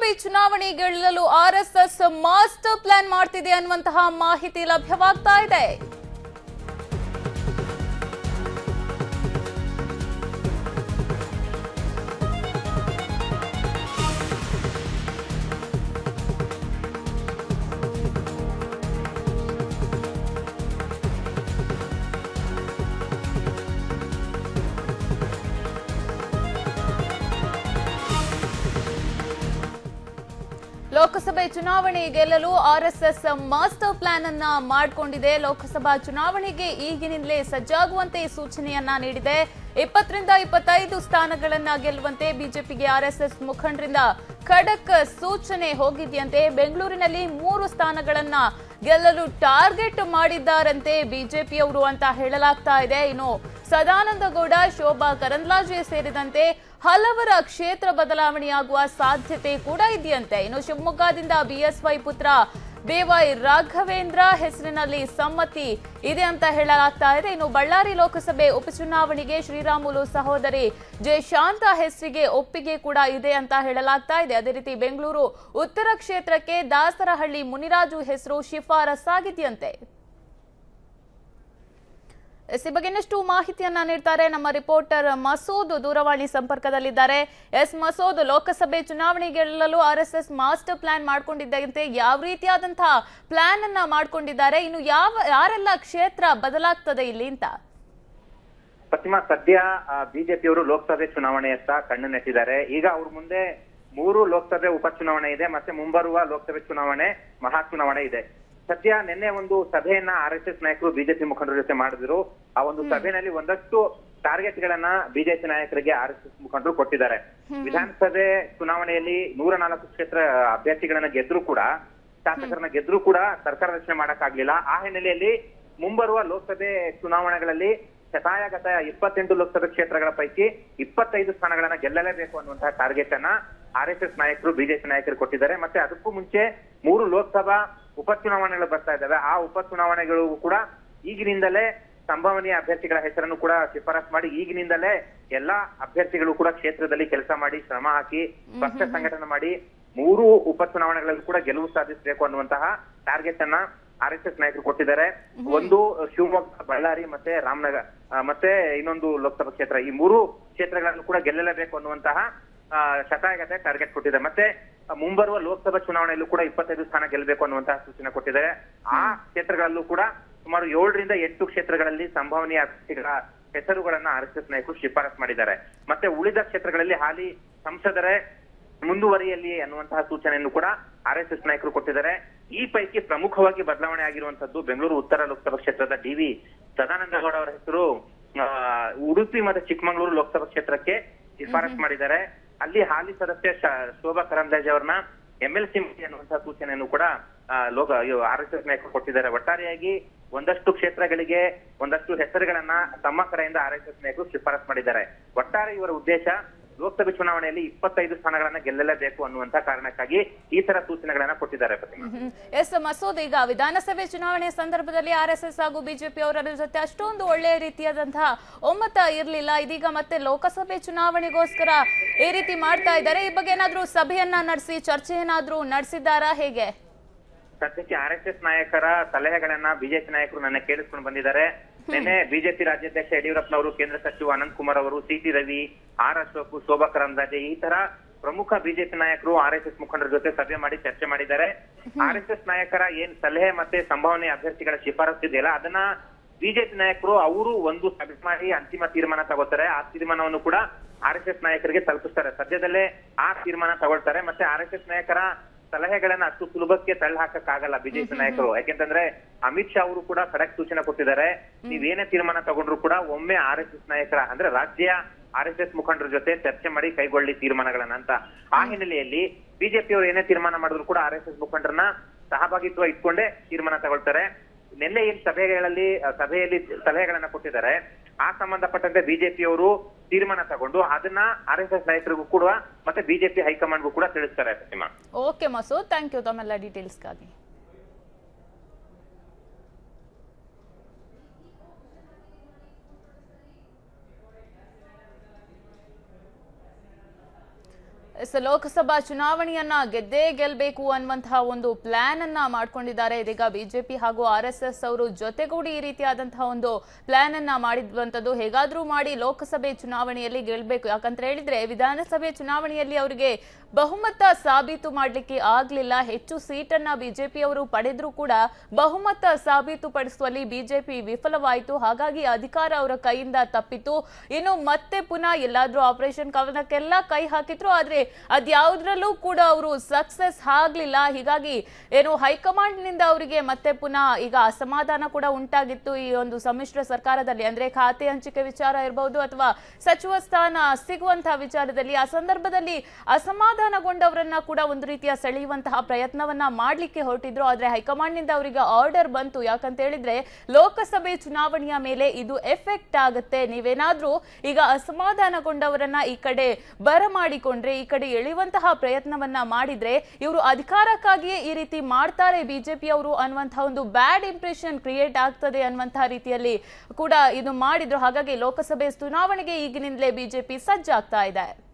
ಲೋಕಸಭೆ ಚುನಾವಣೆ ಗೆಲ್ಲಲು RSS master plan ಮಾಡ್ತಿದೆ ಅನ್ನುವಂತಹ ಮಾಹಿತಿ ಲಭ್ಯವಾಗ್ತಾ ಇದೆ ಲೋಕಸಭೆ ಚುನಾವಣೆ ಗೆಲ್ಲಲು ಆರ್ಎಸ್ಎಸ್ ಮಾಸ್ಟರ್ ಪ್ಲಾನ್ ಅನ್ನ ಮಾಡಿಕೊಂಡಿದೆ ಲೋಕಸಭಾ ಚುನಾವಣೆಗೆ ಈಗಿನಿಂದಲೇ ಸಜ್ಜಾಗುವಂತೆ ಸೂಚನೆಯನ್ನ ನೀಡಿದೆ ಇಪ್ಪತ್ತರಿಂದ ಇಪ್ಪತ್ತೈದು ಸ್ಥಾನಗಳನ್ನ ಗೆಲ್ಲುವಂತೆ ಬಿಜೆಪಿಗೆ ಆರ್ಎಸ್ಎಸ್ ಮುಖಂಡರಿಂದ ಖಡಕ್ ಸೂಚನೆ ಹೋಗಿದೆಯಂತೆ ಬೆಂಗಳೂರಿನಲ್ಲಿ ಮೂರು ಸ್ಥಾನಗಳನ್ನ ಗೆಲ್ಲಲು ಟಾರ್ಗೆಟ್ ಮಾಡಿದ್ದಾರಂತೆ ಬಿಜೆಪಿಯವರು ಅಂತ ಹೇಳಲಾಗ್ತಾ ಇದೆ ಇನ್ನು ಸದಾನಂದ ಗೌಡ ಶೋಭಾ ಕರಂದ್ಲಾಜೆ ಸೇರಿದಂತೆ ಹಲವರ ಕ್ಷೇತ್ರ ಬದಲಾವಣೆಯಾಗುವ ಸಾಧ್ಯತೆ ಕೂಡ ಇದೆಯಂತೆ ಇನ್ನು ಶಿವಮೊಗ್ಗದಿಂದ ಬಿಎಸ್ವೈ ಪುತ್ರ ಬೇವೈ ರಾಘವೇಂದ್ರ ಹೆಸರಿನಲ್ಲಿ ಸಮ್ಮತಿ ಇದೆ ಅಂತ ಹೇಳಲಾಗ್ತಾ ಇದೆ ಇನ್ನು ಬಳ್ಳಾರಿ ಲೋಕಸಭೆ ಉಪಚುನಾವಣೆಗೆ ಶ್ರೀರಾಮುಲು ಸಹೋದರಿ ಜೆ ಶಾಂತ ಹೆಸರಿಗೆ ಒಪ್ಪಿಗೆ ಕೂಡ ಇದೆ ಅಂತ ಹೇಳಲಾಗ್ತಾ ಇದೆ ಅದೇ ರೀತಿ ಬೆಂಗಳೂರು ಉತ್ತರ ಕ್ಷೇತ್ರಕ್ಕೆ ದಾಸರಹಳ್ಳಿ ಮುನಿರಾಜು ಹೆಸರು ಶಿಫಾರಸ್ಸಾಗಿದೆಯಂತೆ ಎಸ್ ಈ ಬಗ್ಗೆ ಇನ್ನಷ್ಟು ಮಾಹಿತಿಯನ್ನ ನೀಡ್ತಾರೆ ನಮ್ಮ ರಿಪೋರ್ಟರ್ ಮಸೂದ್ ದೂರವಾಣಿ ಸಂಪರ್ಕದಲ್ಲಿದ್ದಾರೆ ಎಸ್ ಮಸೂದ್ ಲೋಕಸಭೆ ಚುನಾವಣೆ ಗೆಲ್ಲಲು ಆರ್ಎಸ್ಎಸ್ ಮಾಸ್ಟರ್ ಪ್ಲಾನ್ ಮಾಡ್ಕೊಂಡಿದ್ದಂತೆ ಯಾವ ರೀತಿಯಾದಂತಹ ಪ್ಲಾನ್ ಅನ್ನ ಮಾಡ್ಕೊಂಡಿದ್ದಾರೆ ಇನ್ನು ಯಾವ ಯಾರೆಲ್ಲ ಕ್ಷೇತ್ರ ಬದಲಾಗ್ತದೆ ಇಲ್ಲಿ ಅಂತ ಪ್ರತಿಮಾ ಸದ್ಯ ಬಿಜೆಪಿಯವರು ಲೋಕಸಭೆ ಚುನಾವಣೆಯತ್ತ ಕಣ್ಣು ನೆಟ್ಟಿದ್ದಾರೆ ಈಗ ಅವ್ರ ಮುಂದೆ ಮೂರು ಲೋಕಸಭೆ ಉಪಚುನಾವಣೆ ಇದೆ ಮತ್ತೆ ಮುಂಬರುವ ಲೋಕಸಭೆ ಚುನಾವಣೆ ಮಹಾ ಚುನಾವಣೆ ಇದೆ ಸದ್ಯ ನಿನ್ನೆ ಒಂದು ಸಭೆಯನ್ನ ಆರ್ ಎಸ್ ಎಸ್ ನಾಯಕರು ಬಿಜೆಪಿ ಮುಖಂಡರ ಜೊತೆ ಮಾಡಿದ್ರು ಆ ಒಂದು ಸಭೆಯಲ್ಲಿ ಒಂದಷ್ಟು ಟಾರ್ಗೆಟ್ ಗಳನ್ನ ಬಿಜೆಪಿ ನಾಯಕರಿಗೆ ಆರ್ ಎಸ್ ಎಸ್ ಮುಖಂಡರು ಕೊಟ್ಟಿದ್ದಾರೆ ವಿಧಾನಸಭೆ ಚುನಾವಣೆಯಲ್ಲಿ ನೂರ ನಾಲ್ಕು ಕ್ಷೇತ್ರ ಅಭ್ಯರ್ಥಿಗಳನ್ನ ಗೆದ್ರು ಕೂಡ ಶಾಸಕರನ್ನ ಗೆದ್ರು ಕೂಡ ಸರ್ಕಾರ ರಚನೆ ಮಾಡಕ್ಕಾಗ್ಲಿಲ್ಲ ಆ ಹಿನ್ನೆಲೆಯಲ್ಲಿ ಮುಂಬರುವ ಲೋಕಸಭೆ ಚುನಾವಣೆಗಳಲ್ಲಿ ಶತಾಯಗತಾಯ ಇಪ್ಪತ್ತೆಂಟು ಲೋಕಸಭೆ ಕ್ಷೇತ್ರಗಳ ಪೈಕಿ ಇಪ್ಪತ್ತೈದು ಸ್ಥಾನಗಳನ್ನ ಗೆಲ್ಲಲೇಬೇಕು ಅನ್ನುವಂತಹ ಟಾರ್ಗೆಟ್ ಅನ್ನ ಆರ್ ಎಸ್ ಎಸ್ ನಾಯಕರು ಬಿಜೆಪಿ ನಾಯಕರು ಕೊಟ್ಟಿದ್ದಾರೆ ಮತ್ತೆ ಅದಕ್ಕೂ ಮುಂಚೆ ಮೂರು ಲೋಕಸಭಾ ಉಪಚುನಾವಣೆಗಳು ಬರ್ತಾ ಇದ್ದಾವೆ ಆ ಉಪಚುನಾವಣೆಗಳು ಕೂಡ ಈಗಿನಿಂದಲೇ ಸಂಭವನೀಯ ಅಭ್ಯರ್ಥಿಗಳ ಹೆಸರನ್ನು ಕೂಡ ಶಿಫಾರಸ್ ಮಾಡಿ ಈಗಿನಿಂದಲೇ ಎಲ್ಲಾ ಅಭ್ಯರ್ಥಿಗಳು ಕೂಡ ಕ್ಷೇತ್ರದಲ್ಲಿ ಕೆಲಸ ಮಾಡಿ ಶ್ರಮ ಹಾಕಿ ಪಕ್ಷ ಸಂಘಟನೆ ಮಾಡಿ ಮೂರು ಉಪಚುನಾವಣೆಗಳಲ್ಲಿ ಕೂಡ ಗೆಲುವು ಸಾಧಿಸಬೇಕು ಅನ್ನುವಂತಹ ಟಾರ್ಗೆಟ್ ಅನ್ನ ಆರ್ ಎಸ್ ಎಸ್ ನಾಯಕರು ಕೊಟ್ಟಿದ್ದಾರೆ ಒಂದು ಶಿವಮೊಗ್ಗ ಬಳ್ಳಾರಿ ಮತ್ತೆ ರಾಮನಗರ ಆ, ಮತ್ತೆ ಇನ್ನೊಂದು ಲೋಕಸಭಾ ಕ್ಷೇತ್ರ ಈ ಮೂರು ಕ್ಷೇತ್ರಗಳನ್ನು ಕೂಡ ಗೆಲ್ಲಲೇಬೇಕು ಅನ್ನುವಂತಹ ಆ, ಶತಾಯಗತೆ ಟಾರ್ಗೆಟ್ ಕೊಟ್ಟಿದೆ ಮತ್ತೆ ಆ, ಮುಂಬರುವ ಲೋಕಸಭಾ ಚುನಾವಣೆಯಲ್ಲೂ ಕೂಡ ಇಪ್ಪತ್ತೈದು ಸ್ಥಾನ ಗೆಲ್ಲಬೇಕು ಅನ್ನುವಂತಹ ಸೂಚನೆ ಕೊಟ್ಟಿದ್ದಾರೆ ಆ ಕ್ಷೇತ್ರಗಳಲ್ಲೂ ಕೂಡ ಸುಮಾರು ಏಳರಿಂದ ಎಂಟು ಕ್ಷೇತ್ರಗಳಲ್ಲಿ ಸಂಭವನೀಯ ಅಭ್ಯರ್ಥಿಗಳ ಹೆಸರುಗಳನ್ನ ಆರ್ ಎಸ್ ಎಸ್ ನಾಯಕರು ಶಿಫಾರಸ್ ಮಾಡಿದ್ದಾರೆ ಮತ್ತೆ ಉಳಿದ ಕ್ಷೇತ್ರಗಳಲ್ಲಿ ಹಾಲಿ ಸಂಸದರೇ ಮುಂದುವರಿಯಲಿ ಅನ್ನುವಂತಹ ಸೂಚನೆಯನ್ನು ಕೂಡ ಆರ್ ಎಸ್ ಎಸ್ ನಾಯಕರು ಕೊಟ್ಟಿದ್ದಾರೆ ಈ ಪೈಕಿ ಪ್ರಮುಖವಾಗಿ ಬದಲಾವಣೆ ಆಗಿರುವಂತದ್ದು ಬೆಂಗಳೂರು ಉತ್ತರ ಲೋಕಸಭಾ ಕ್ಷೇತ್ರದ ಡಿ ವಿ ಸದಾನಂದ ಗೌಡ ಅವರ ಹೆಸರು ಆ, ಉಡುಪಿ ಮತ್ತೆ ಚಿಕ್ಕಮಗಳೂರು ಲೋಕಸಭಾ ಕ್ಷೇತ್ರಕ್ಕೆ ಶಿಫಾರಸ್ ಮಾಡಿದ್ದಾರೆ ಅಲ್ಲಿ ಹಾಲಿ ಸದಸ್ಯ ಶ- ಶೋಭಾ ಕರಂದ್ಲಾಜೆ ಅವರನ್ನ ಎಂ ಎಲ್ ಸಿ ಅನ್ನುವಂತಹ ಸೂಚನೆಯನ್ನು ಕೂಡ ಆ, ಲೋಕ ಆರ್ ಎಸ್ ಎಸ್ ನಾಯಕರು ಕೊಟ್ಟಿದ್ದಾರೆ ಒಟ್ಟಾರೆಯಾಗಿ ಒಂದಷ್ಟು ಕ್ಷೇತ್ರಗಳಿಗೆ ಒಂದಷ್ಟು ಹೆಸರುಗಳನ್ನ ತಮ್ಮ ಕಡೆಯಿಂದ ಆರ್ ಎಸ್ ಎಸ್ ನಾಯಕರು ಶಿಫಾರಸ್ ಮಾಡಿದ್ದಾರೆ ಒಟ್ಟಾರೆ ಇವರ ಉದ್ದೇಶ ಲೋಕಸಭೆ ಚುನಾವಣೆಯಲ್ಲಿ ಇಪ್ಪತ್ತೈದು ಸ್ಥಾನಗಳನ್ನ ಗೆಲ್ಲಲೇಬೇಕು ಅನ್ನುವಂತ ಕಾರಣಕ್ಕಾಗಿ ಈ ತರ ಸೂಚನೆಗಳನ್ನ ಕೊಟ್ಟಿದ್ದಾರೆ ಪ್ರತಿಮಾ ಹ್ಮ್. ಎಸ್ ಮಸೂದ್ ಈಗ ವಿಧಾನಸಭೆ ಚುನಾವಣೆ ಸಂದರ್ಭದಲ್ಲಿ ಆರ್ಎಸ್ಎಸ್ ಹಾಗೂ ಬಿಜೆಪಿ ಅವರ ಜೊತೆ ಅಷ್ಟೊಂದು ಒಳ್ಳೆಯ ರೀತಿಯಾದಂತಹ ಒಮ್ಮತ ಇರಲಿಲ್ಲ ಇದೀಗ ಮತ್ತೆ ಲೋಕಸಭೆ ಚುನಾವಣೆಗೋಸ್ಕರ ಈ ರೀತಿ ಮಾಡ್ತಾ ಇದ್ದಾರೆ ಈ ಬಗ್ಗೆ ಏನಾದ್ರೂ ಸಭೆಯನ್ನ ನಡೆಸಿ ಚರ್ಚೆ ಏನಾದ್ರೂ ನಡೆಸಿದ್ದಾರಾ ಹೇಗೆ ಸದ್ಯಕ್ಕೆ ಆರ್ ಎಸ್ ಎಸ್ ನಾಯಕರ ಸಲಹೆಗಳನ್ನ ಬಿಜೆಪಿ ನಾಯಕರು ನನ್ನ ಕೇಳಿಸ್ಕೊಂಡು ಬಂದಿದ್ದಾರೆ ನಿನ್ನೆ ಬಿಜೆಪಿ ರಾಜ್ಯಾಧ್ಯಕ್ಷ ಯಡಿಯೂರಪ್ಪನವರು ಕೇಂದ್ರ ಸಚಿವ ಅನಂತ್ ಕುಮಾರ್ ಅವರು ಸಿಟಿ ರವಿ ಆರ್ ಅಶೋಕ್ ಶೋಭಾ ಕರಂದ್ಲಾಜೆ ಈ ತರ ಪ್ರಮುಖ ಬಿಜೆಪಿ ನಾಯಕರು ಆರ್ ಎಸ್ ಎಸ್ ಮುಖಂಡರ ಜೊತೆ ಸಭೆ ಮಾಡಿ ಚರ್ಚೆ ಮಾಡಿದ್ದಾರೆ ಆರ್ ಎಸ್ ಎಸ್ ನಾಯಕರ ಏನ್ ಸಲಹೆ ಮತ್ತೆ ಸಂಭಾವನೆ ಅಭ್ಯರ್ಥಿಗಳ ಶಿಫಾರಸು ಇದೆಯಲ್ಲ ಅದನ್ನ ಬಿಜೆಪಿ ನಾಯಕರು ಅವರು ಒಂದು ಸಭೆ ಮಾಡಿ ಅಂತಿಮ ತೀರ್ಮಾನ ತಗೋತಾರೆ ಆ ತೀರ್ಮಾನವನ್ನು ಕೂಡ ಆರ್ ಎಸ್ ಎಸ್ ನಾಯಕರಿಗೆ ತಲುಪಿಸ್ತಾರೆ ಸದ್ಯದಲ್ಲೇ ಆ ತೀರ್ಮಾನ ತಗೊಳ್ತಾರೆ ಮತ್ತೆ ಆರ್ ಎಸ್ ಎಸ್ ನಾಯಕರ ಸಲಹೆಗಳನ್ನ ಅಷ್ಟು ಸುಲಭಕ್ಕೆ ತಳ್ಳಿ ಹಾಕಕ್ಕಾಗಲ್ಲ ಬಿಜೆಪಿ ನಾಯಕರು ಯಾಕೆಂತಂದ್ರೆ ಅಮಿತ್ ಶಾ ಅವರು ಕೂಡ ಖಡಕ್ ಸೂಚನೆ ಕೊಟ್ಟಿದ್ದಾರೆ ನೀವೇನೇ ತೀರ್ಮಾನ ತಗೊಂಡ್ರು ಕೂಡ ಒಮ್ಮೆ ಆರ್ ಎಸ್ ಎಸ್ ನಾಯಕರ ಅಂದ್ರೆ ರಾಜ್ಯ ಆರ್ ಎಸ್ ಎಸ್ ಮುಖಂಡರ ಜೊತೆ ಚರ್ಚೆ ಮಾಡಿ ಕೈಗೊಳ್ಳಿ ತೀರ್ಮಾನಗಳನ್ನ ಅಂತ ಆ ಹಿನ್ನೆಲೆಯಲ್ಲಿ ಬಿಜೆಪಿ ಅವರು ಏನೇ ತೀರ್ಮಾನ ಮಾಡಿದ್ರು ಕೂಡ ಆರ್ ಎಸ್ ಎಸ್ ಮುಖಂಡರನ್ನ ಸಹಭಾಗಿತ್ವ ಇಟ್ಕೊಂಡೇ ತೀರ್ಮಾನ ತಗೊಳ್ತಾರೆ ನಿನ್ನೆ ಏನ್ ಸಭೆಗಳಲ್ಲಿ ಆ, ಸಭೆಯಲ್ಲಿ ಸಲಹೆಗಳನ್ನ ಕೊಟ್ಟಿದ್ದಾರೆ ಆ ಸಂಬಂಧಪಟ್ಟಂತೆ ಬಿಜೆಪಿಯವರು ತೀರ್ಮಾನ ತಗೊಂಡು ಅದನ್ನ ಆರ್ ಎಸ್ ಎಸ್ ನಾಯಕರಿಗೂ ಕೂಡ ಮತ್ತೆ ಬಿಜೆಪಿ ಹೈಕಮಾಂಡ್ಗೂ ಕೂಡ ತಿಳಿಸ್ತಾರೆ Pratima okay Masood thank you ತಮ್ಮೆಲ್ಲ ಡೀಟೇಲ್ಸ್ಗಾಗಿ ಎಸ್ ಲೋಕಸಭಾ ಚುನಾವಣೆಯನ್ನ ಗೆದ್ದೇ ಗೆಲ್ಬೇಕು ಅನ್ನುವಂತಹ ಒಂದು ಪ್ಲಾನ್ ಅನ್ನ ಮಾಡ್ಕೊಂಡಿದ್ದಾರೆ ಇದೀಗ ಬಿಜೆಪಿ ಹಾಗೂ ಆರ್ ಎಸ್ ಎಸ್ ಅವರು ಜೊತೆಗೂಡಿ ಈ ರೀತಿಯಾದಂತಹ ಒಂದು ಪ್ಲಾನ್ ಅನ್ನ ಮಾಡಿರುವಂತದ್ದು ಹೇಗಾದ್ರೂ ಮಾಡಿ ಲೋಕಸಭೆ ಚುನಾವಣೆಯಲ್ಲಿ ಗೆಲ್ಬೇಕು ಯಾಕಂತ ಹೇಳಿದ್ರೆ ವಿಧಾನಸಭೆ ಚುನಾವಣೆಯಲ್ಲಿ ಅವರಿಗೆ ಬಹುಮತ ಸಾಬೀತು ಮಾಡಲಿಕ್ಕೆ ಆಗ್ಲಿಲ್ಲ ಹೆಚ್ಚು ಸೀಟನ್ನ ಬಿಜೆಪಿ ಅವರು ಪಡೆದ್ರೂ ಕೂಡ ಬಹುಮತ ಸಾಬೀತು ಪಡಿಸುವಲ್ಲಿ ಬಿಜೆಪಿ ವಿಫಲವಾಯಿತು ಹಾಗಾಗಿ ಅಧಿಕಾರ ಅವರ ಕೈಯಿಂದ ತಪ್ಪಿತು ಇನ್ನು ಮತ್ತೆ ಪುನಃ ಎಲ್ಲಾದ್ರೂ ಆಪರೇಷನ್ ಕವನಕ್ಕೆಲ್ಲ ಕೈ ಹಾಕಿದ್ರು ಆದ್ರೆ ಅದ್ಯಾವುದ್ರಲ್ಲೂ ಕೂಡ ಅವರು ಸಕ್ಸಸ್ ಆಗ್ಲಿಲ್ಲ ಹೀಗಾಗಿ ಏನು ಹೈಕಮಾಂಡ್ ನಿಂದ ಅವರಿಗೆ ಮತ್ತೆ ಪುನಃ ಈಗ ಅಸಮಾಧಾನ ಕೂಡ ಉಂಟಾಗಿತ್ತು ಈ ಒಂದು ಸಮ್ಮಿಶ್ರ ಸರ್ಕಾರದಲ್ಲಿ ಅಂದ್ರೆ ಖಾತೆ ಹಂಚಿಕೆ ವಿಚಾರ ಇರಬಹುದು ಅಥವಾ ಸಚಿವ ಸ್ಥಾನ ಸಿಗುವಂತಹ ವಿಚಾರದಲ್ಲಿ ಆ ಸಂದರ್ಭದಲ್ಲಿ ಅಸಮಾಧಾನಗೊಂಡವರನ್ನ ಕೂಡ ಒಂದು ರೀತಿಯ ಸೆಳೆಯುವಂತಹ ಪ್ರಯತ್ನವನ್ನ ಮಾಡ್ಲಿಕ್ಕೆ ಹೊರಟಿದ್ರು ಆದ್ರೆ ಹೈಕಮಾಂಡ್ ನಿಂದ ಅವರಿಗೆ ಆರ್ಡರ್ ಬಂತು ಯಾಕಂತ ಹೇಳಿದ್ರೆ ಲೋಕಸಭೆ ಚುನಾವಣೆಯ ಮೇಲೆ ಇದು ಎಫೆಕ್ಟ್ ಆಗುತ್ತೆ ನೀವೇನಾದ್ರೂ ಈಗ ಅಸಮಾಧಾನಗೊಂಡವರನ್ನ ಈ ಕಡೆ ಬರಮಾಡಿಕೊಂಡ್ರೆ ಈ ಕಡೆ ಎಳೆಯುವಂತಹ ಪ್ರಯತ್ನವನ್ನ ಮಾಡಿದ್ರೆ ಇವರು ಅಧಿಕಾರಕ್ಕಾಗಿಯೇ ಈ ರೀತಿ ಮಾಡ್ತಾರೆ ಬಿಜೆಪಿ ಅವರು ಅನ್ನುವಂತಹ ಒಂದು ಬ್ಯಾಡ್ ಇಂಪ್ರೆಷನ್ ಕ್ರಿಯೇಟ್ ಆಗ್ತದೆ ಅನ್ನುವಂತಹ ರೀತಿಯಲ್ಲಿ ಕೂಡ ಇದು ಮಾಡಿದ್ರು ಹಾಗಾಗಿ ಲೋಕಸಭೆ ಚುನಾವಣೆಗೆ ಈಗಿನಿಂದಲೇ ಬಿಜೆಪಿ ಸಜ್ಜಾಗ್ತಾ ಇದೆ